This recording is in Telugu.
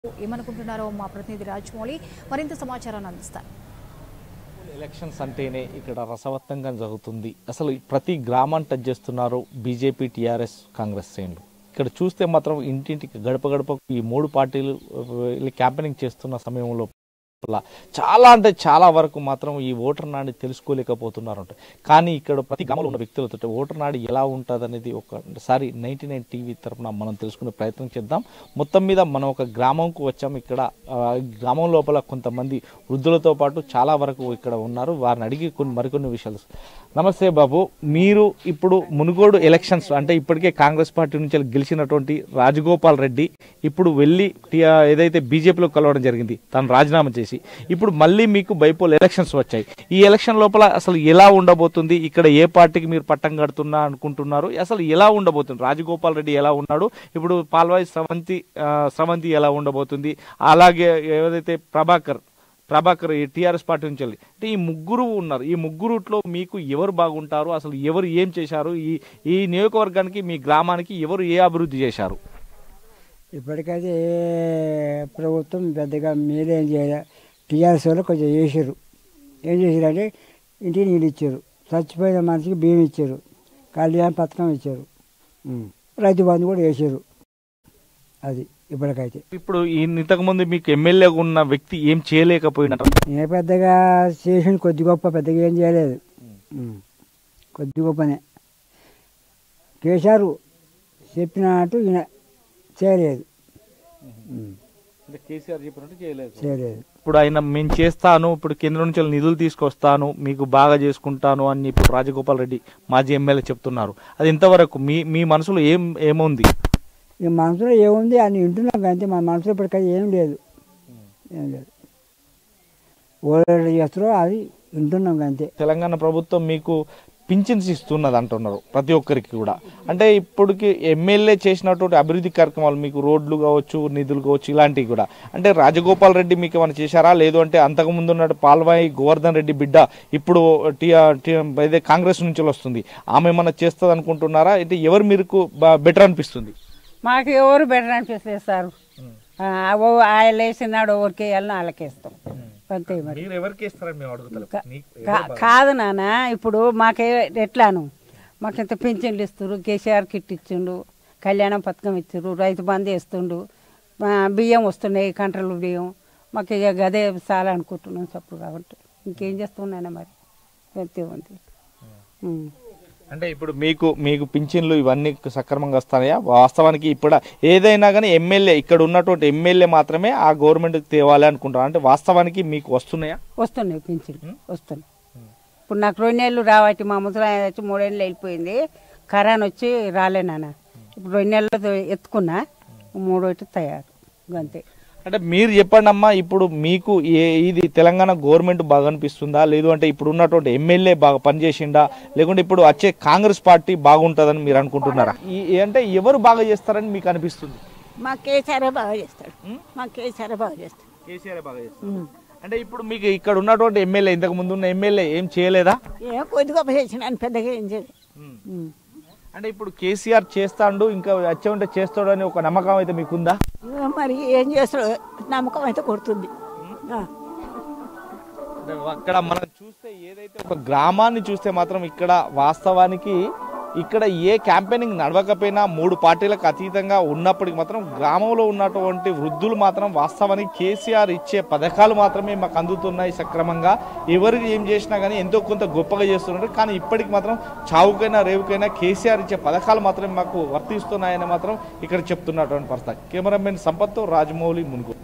ఏమనుకుంటున్నారో మా ప్రతినిధి రాజమౌళి మరింత సమాచారాన్ని అందిస్తారు ఎలక్షన్స్ అంటేనే ఇక్కడ రసవత్తంగా జరుగుతుంది అసలు ప్రతి గ్రామాన్ని టచ్ చేస్తున్నారు బీజేపీ టీఆర్ఎస్ కాంగ్రెస్ శ్రేణులు ఇక్కడ చూస్తే మాత్రం ఇంటింటికి గడప గడపకు ఈ మూడు పార్టీలు ఆ, వెళ్ళి క్యాంపెయినింగ్ చేస్తున్న సమయంలో చాలా అంటే చాలా వరకు మాత్రం ఈ ఓటర్ నాడి తెలుసుకోలేకపోతున్నారు కానీ ఇక్కడ ప్రతి గ్రామంలో ఉన్న వ్యక్తులతో ఓటర్ నాడి ఎలా ఉంటుంది అనేది ఒకసారి నైన్టీ నైన్ టీవీ తరఫున మనం తెలుసుకునే ప్రయత్నం చేద్దాం మొత్తం మీద మనం ఒక గ్రామంకు వచ్చాం ఇక్కడ ఆ, ఈ గ్రామం లోపల కొంతమంది వృద్ధులతో పాటు చాలా వరకు ఇక్కడ ఉన్నారు వారిని అడిగి కొన్ని మరికొన్ని విషయాలు నమస్తే బాబు మీరు ఇప్పుడు మునుగోడు ఎలక్షన్స్ అంటే ఇప్పటికే కాంగ్రెస్ పార్టీ నుంచి గెలిచినటువంటి రాజగోపాల్ రెడ్డి ఇప్పుడు వెళ్ళి టి- ఏదైతే బీజేపీలో కలవడం జరిగింది తను రాజీనామా చేసి ఇప్పుడు మళ్ళీ మీకు బైపోల్ ఎలక్షన్స్ వచ్చాయి ఈ ఎలక్షన్ లోపల అసలు ఎలా ఉండబోతుంది ఇక్కడ ఏ పార్టీకి మీరు పట్టం కడుతున్నా అనుకుంటున్నారు అసలు ఎలా ఉండబోతుంది రాజగోపాల్ రెడ్డి ఎలా ఉన్నాడు ఇప్పుడు పాల్వాయి స్రవంతి ఆ, స్రవంతి ఎలా ఉండబోతుంది అలాగే ఏదైతే ప్రభాకర్ ప్రభాకర్ ఈ టీఆర్ఎస్ పార్టీ నుంచి వెళ్ళి అంటే ఈ ముగ్గురు ఉన్నారు ఈ ముగ్గురుట్లో మీకు ఎవరు బాగుంటారు అసలు ఎవరు ఏం చేశారు ఈ ఈ నియోజకవర్గానికి మీ గ్రామానికి ఎవరు ఏ అభివృద్ధి చేశారు ఇప్పటికైతే ఏ ప్రభుత్వం పెద్దగా మీరేం చేయాలి టీఆర్ఎస్ వాళ్ళు కొంచెం చేసారు ఏం చేశారంటే ఇంటికి నీళ్ళు ఇచ్చారు చచ్చిపోయిన మనిషికి బియ్యం ఇచ్చారు కళ్యాణ పథకం ఇచ్చారు ఉం. రైతు బంధు కూడా వేసారు అది ఇప్పటికైతే ఇప్పుడు ఈ ఇంతకుముందు మీకు ఎమ్మెల్యేగా ఉన్న వ్యక్తి ఏం చేయలేకపోయినట్టు ఏ పెద్దగా చేసిన కొద్ది గొప్ప పెద్దగా ఏం చేయలేదు ఉం. కొద్ది గొప్పనే చేశారు చెప్పినట్టు ఈయన చేయలేదు ఉం. కేసీఆర్ చెప్పినట్టు చేయలేదు చేయలేదు ఇప్పుడు ఆయన మేము చేస్తాను ఇప్పుడు కేంద్రం నుంచి నిధులు తీసుకొస్తాను మీకు బాగా చేసుకుంటాను అని ఇప్పుడు రాజగోపాల్ రెడ్డి మాజీ ఎమ్మెల్యే చెప్తున్నారు అది ఇంతవరకు మీ మీ మనసులో ఏం ఏముంది ఇక మనసులో ఏముంది అని వింటున్నాం అంతే మన మనసులో ఇప్పటికీ ఏం లేదు ఏం లేదు ఓడలు చేస్తారో అది వింటున్నాం అంతే తెలంగాణ ప్రభుత్వం మీకు పింఛన్స్ ఇస్తున్నది అంటున్నారు ప్రతి ఒక్కరికి కూడా అంటే ఇప్పటికి ఎమ్మెల్యే చేసినటువంటి అభివృద్ధి కార్యక్రమాలు మీకు రోడ్లు కావచ్చు నిధులు కావచ్చు ఇలాంటివి కూడా అంటే రాజగోపాల్ రెడ్డి మీకు ఏమైనా చేశారా లేదు అంటే అంతకుముందు ఉన్న పాల్వాయి గోవర్ధన్ రెడ్డి బిడ్డ ఇప్పుడు టీ- టీ- ఇదే కాంగ్రెస్ నుంచి వస్తుంది ఆమె ఏమన్నా చేస్తుంది అనుకుంటున్నారా అంటే ఎవరు మీకు బెటర్ అనిపిస్తుంది మాకు ఎవరు బెటర్ అనిపిస్తుంది సార్ ఆ, ఓ ఆయన లేచినాడు ఎవరికి వెళ్ళినా వాళ్ళకి ఇస్తాం అంతే మరి మీరు ఎవరికి ఇస్తారని మేము అడుగుతాం కా- కాదు నాన్న ఇప్పుడు మాకే ఎట్లాను మాకు ఇంత పింఛన్లు ఇస్తారు కేసీఆర్ కిట్ ఇచ్చిండు కళ్యాణం పథకం ఇచ్చారు రైతు బంధు ఇస్తుండు మా బియ్యం వస్తున్నాయి కంట్రోల్ బియ్యం మాకు ఇక గదే చాలా అనుకుంటున్నాం చప్పుడు కాబట్టి ఇంకేం చేస్తున్నాను మరి అంతే ఉంది ఉం. అంటే ఇప్పుడు మీకు మీకు పింఛన్లు ఇవన్నీ సక్రమంగా వస్తాయా వాస్తవానికి ఇప్పుడు ఏదైనా కానీ ఎమ్మెల్యే ఇక్కడ ఉన్నటువంటి ఎమ్మెల్యే మాత్రమే ఆ గవర్నమెంట్ తేవాలి అనుకుంటారు అంటే వాస్తవానికి మీకు వస్తున్నాయా వస్తున్నాయి పింఛన్లు వస్తున్నాయి ఇప్పుడు నాకు రెండేళ్ళు రావట్టి మా ముసలాయన వచ్చి మూడేళ్ళు వెళ్ళిపోయింది కరోనా వచ్చి రాలే నాన్న ఇప్పుడు రెండు నెలలు ఎత్తుకున్నా మూడోటి తయారు అంతే అంటే మీరు చెప్పండి అమ్మా ఇప్పుడు మీకు ఏ ఇది తెలంగాణ గవర్నమెంట్ బాగా అనిపిస్తుందా లేదు అంటే ఇప్పుడు ఉన్నటువంటి ఎమ్మెల్యే బాగా పనిచేసిందా లేకుంటే ఇప్పుడు వచ్చే కాంగ్రెస్ పార్టీ బాగుంటుందని మీరు అనుకుంటున్నారా ఈ అంటే ఎవరు బాగా చేస్తారని మీకు అనిపిస్తుంది మా కేసీఆర్ బాగా చేస్తాడు మా కేసీఆర్ బాగా చేస్తాడు కేసీఆర్ బాగా చేస్తారు అంటే ఇప్పుడు మీకు ఇక్కడ ఉన్నటువంటి ఎమ్మెల్యే ఇంతకు ముందు ఉన్న ఎమ్మెల్యే ఏం చేయలేదా ఏ కొద్ది గొప్ప చేసిన పెద్దగా ఏం చేయలేదు ఉం. అంటే ఇప్పుడు కేసీఆర్ చేస్తాడు ఇంకా వచ్చే ఉంటే చేస్తాడు అని ఒక నమ్మకం అయితే మీకుందా ఏ మరి ఏం చేస్తాడు నమ్మకం అయితే కొడుతుంది ఆ. అంటే అక్కడ మనం చూస్తే ఏదైతే ఒక గ్రామాన్ని చూస్తే మాత్రం ఇక్కడ వాస్తవానికి ఇక్కడ ఏ క్యాంపెయినింగ్ నడవకపోయినా మూడు పార్టీలకు అతీతంగా ఉన్నప్పటికి మాత్రం గ్రామంలో ఉన్నటువంటి వృద్ధులు మాత్రం వాస్తవానికి కేసీఆర్ ఇచ్చే పథకాలు మాత్రమే మాకు అందుతున్నాయి సక్రమంగా ఎవరికి ఏం చేసినా కానీ ఎంతో కొంత గొప్పగా చేస్తున్నారు కానీ ఇప్పటికి మాత్రం చావుకైనా రేవుకైనా కేసీఆర్ ఇచ్చే పథకాలు మాత్రమే మాకు వర్తిస్తున్నాయని మాత్రం ఇక్కడ చెప్తున్నటువంటి పరిస్థితి కెమెరామెన్ సంపత్తో రాజమౌళి మునుగు